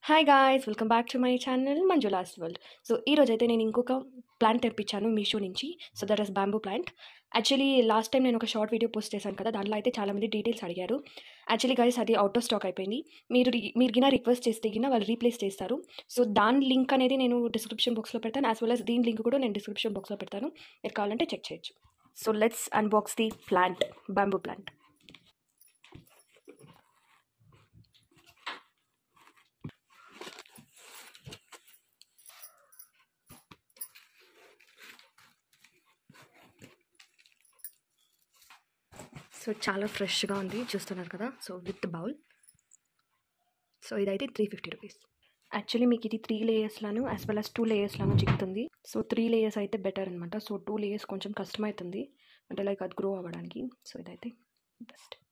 hi guys welcome back to my channel Manjula's world so ఈ రోజు అయితే నేను ఇంకొక ప్లాంట్ తెప్పించాను మీషో నుంచి so that is bamboo plant actually last time నేను ఒక షార్ట్ వీడియో పోస్ట్ చేశాను కదా దాంట్లో అయితే చాలామంది డీటెయిల్స్ అడిగారు యాక్చువల్లీ గైస్ అది అవుట్ ఆఫ్ స్టాక్ అయిపోయింది మీరు రి- మీరు గిన రిక్వెస్ట్ చేస్తే గిన వాళ్ళు రీప్లేస్ చేస్తారు సో దాని లింక్ అనేది నేను డిస్క్రిప్షన్ బాక్స్లో పెడతాను యాజ్ వెల్ as దీని లింక్ కూడా నేను డిస్క్రిప్షన్ బాక్స్లో పెడతాను మీరు కావాలంటే చెక్ చేయొచ్చు so let's unbox the plant bamboo plant so చాలా ఫ్రెష్గా ఉంది చూస్తున్నారు కదా సో విత్ బౌల్ సో ఇదైతే త్రీ ఫిఫ్టీ రూపీస్ యాక్చువల్లీ మీకు ఇది త్రీ లేయర్స్లాను యాజ్ వెల్ as టూ లేయర్స్లాను చిక్కుతుంది సో త్రీ లేయర్స్ అయితే బెటర్ అనమాట సో టూ లేయర్స్ కొంచెం కష్టమవుతుంది అంటే లైక్ అది గ్రో అవ్వడానికి సో ఇదైతే బెస్ట్